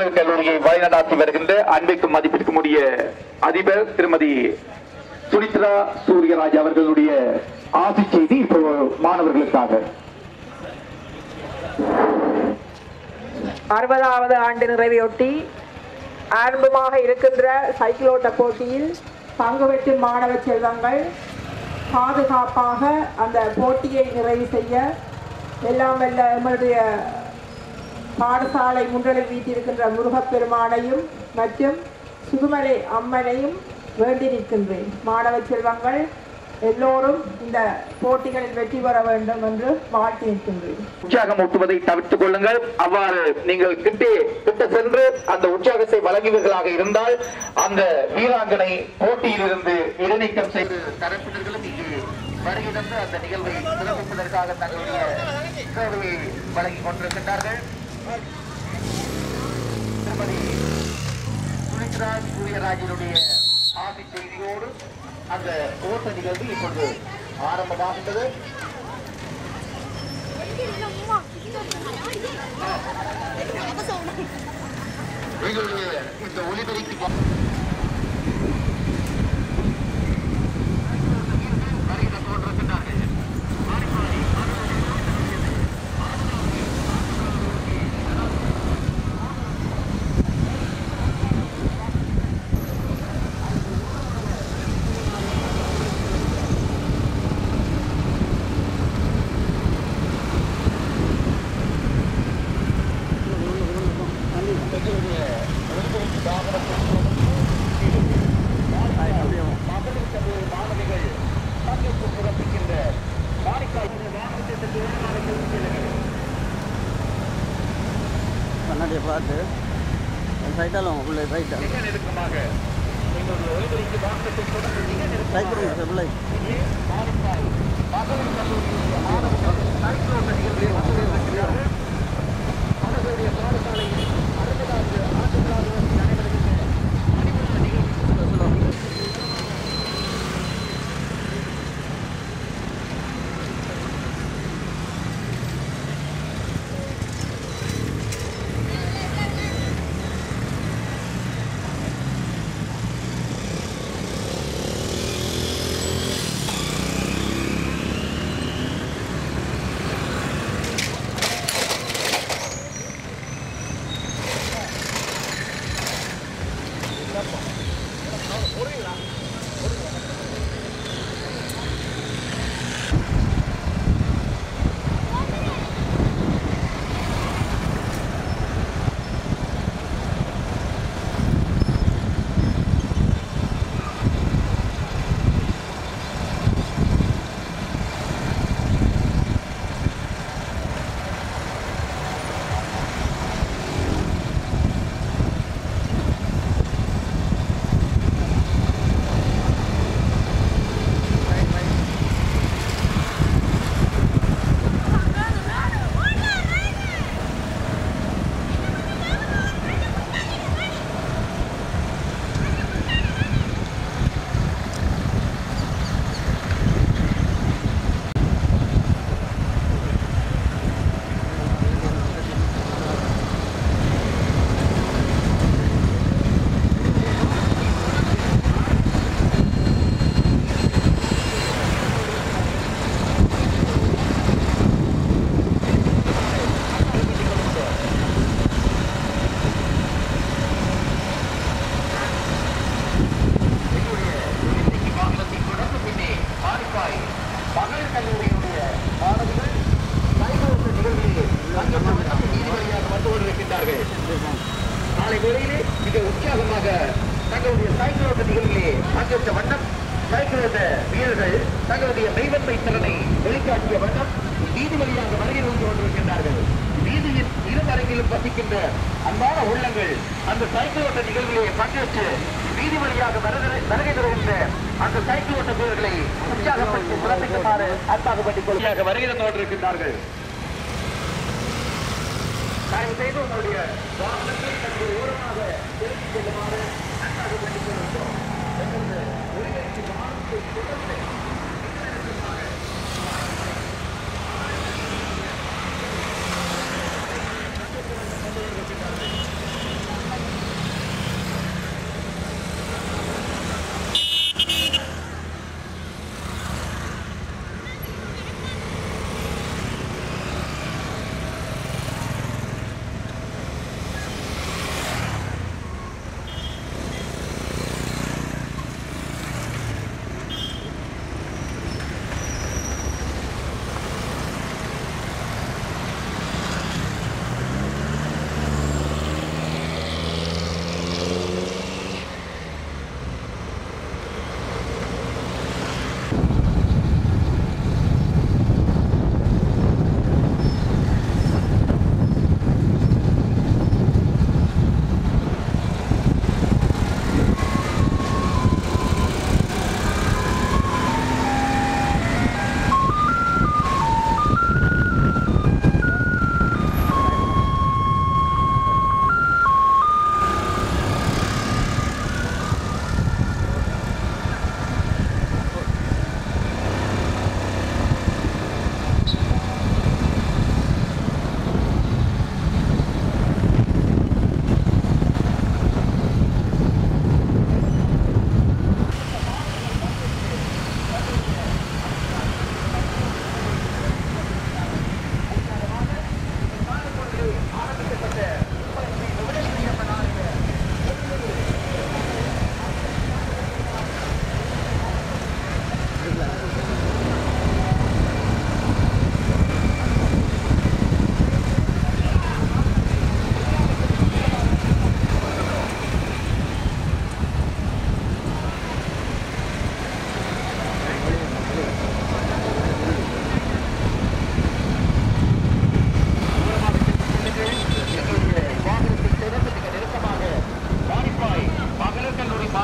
மகளிர் கல்லூரியை வழிநடாத்தி வருகின்ற அன்பிற்கும் மதிப்பிற்கும் உரிய அதிபர் திருமதி சுனித்ரா சூரியராஜ் அவர்களுடைய ஆசி செய்தி இப்போ மாணவர்களுக்காக அறுபதாவது ஆண்டு நிறைவையொட்டி ஆரம்பமாக இருக்கின்ற சைக்கிள் ஓட்ட போட்டியில் பங்கு பெற்றும் மாணவ செல்வங்கள் பாதுகாப்பாக அந்த போட்டியை நிறைவு செய்ய எல்லாம் வல்ல எங்களுடைய பாடசாலை முன்றலை வீட்டிருக்கின்ற முருகப்பெருமானையும் மற்றும் சுகுமலை அம்மனையும் வேண்டி நிற்கின்றேன் மாணவ செல்வங்கள் எல்லோரும் இந்த போட்டிகளில் வெற்றி பெற வேண்டும் என்று வாழ்த்தி நிற்கின்றேன் உற்சாகம் ஊட்டுவதை தவிர்த்துக் கொள்ளுங்கள் அவ்வாறு நீங்கள் கிட்டே கிட்ட சென்று அந்த உற்சாகத்தை வழங்குவீர்களாக இருந்தால் அந்த வீராங்கனை போட்டியிலிருந்து இடைநீக்கம் செய்து தரப்பினர்களும் இங்கு வருகை தந்து அந்த நிகழ்வை சிறப்பிப்பதற்காக தங்களுடைய சேவையை வழங்கிக் கொண்டிருக்கின்றார்கள் திருமதி சுனித்ரா சூரியராஜனுடைய ஆசி செய்தியோடு அந்த ஓட்ட நிகழ்வு இப்பொழுது ஆரம்பமாகின்றது எங்களுடைய இந்த ஒளிபெருக்கி கண்ணாடியை பார்த்து சைட்டாலும் உள்ள சைட்டா மிக நெருக்கமாக எங்களுடைய ஒளிபெருக்கி வாகனத்தை தொடர்ந்து மிக நெருக்கமாக சைக்கிள் பிள்ளை மகளிர் கல்லூரியினுடைய மாணவர்கள் சைக்கிளோட்ட நிகழ்வில் வந்து கொண்டிருக்கிறார்கள். அவர்களுடைய பாடசாலையில் அறுபதாவது ஆண்டு விழாவில் நடைபெறுகின்ற மணிமண்டல நிகழ்ச்சி எங்களுடைய இன்னைக்கு வாகனத்தை தொடர்ந்து பின்னே மாரிப்பாய் மகளிர் கல்லூரியினுடைய மாணவிகள் சைக்கிள் நிகழ்விலே பங்கேற்று நீதிபதியாக வந்து கொண்டிருக்கின்றார்கள் நாளை வேளையிலே மிக உற்சாகமாக தங்களுடைய சைக்கிள் ஓட்ட நிகழ்விலே பங்கேற்ற வண்ணம் சைக்கிள் ஓட்ட வீரர்கள் தங்களுடைய மெய்வன்மை திறனை வெளிக்காட்டிய வண்ணம் வீதி வழியாக வருகை வந்து கொண்டிருக்கின்றார்கள் வீதியின் இருமரங்கிலும் வசிக்கின்ற அன்பான உள்ளங்கள் அந்த சைக்கிள் ஓட்ட நிகழ்விலே பங்கேற்று வீதி வழியாக வருகை வருகை தருகின்ற அந்த சைக்கிள் ஓட்ட வீரர்களை உற்சாகப்படுத்தி சிறப்பிக்குமாறு அன்பாக பற்றிக் கொள்கையாக வருகை தந்து கொண்டிருக்கின்றார்கள் தயவு செய்து உங்களுடைய வாகனத்தை சற்று ஓரமாக திருப்பிச் செல்லுமாறு அன்பாக வேண்டிக் கொள்கிறோம் எங்களது ஒலிபெருக்கி வாகனத்தை தொடர்ந்து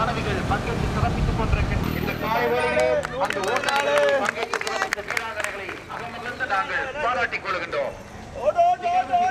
மாணவிகள் பங்கேற்று சிறப்பித்துக் கொண்டிருக்கின்ற இந்த காலைவேளையிலே அந்த ஓட்டங்களில் பங்கேற்று சிறப்பித்த வீராங்கனைகளை அகமகிழ்ந்து நாங்கள் பாராட்டிக் கொள்கின்றோம்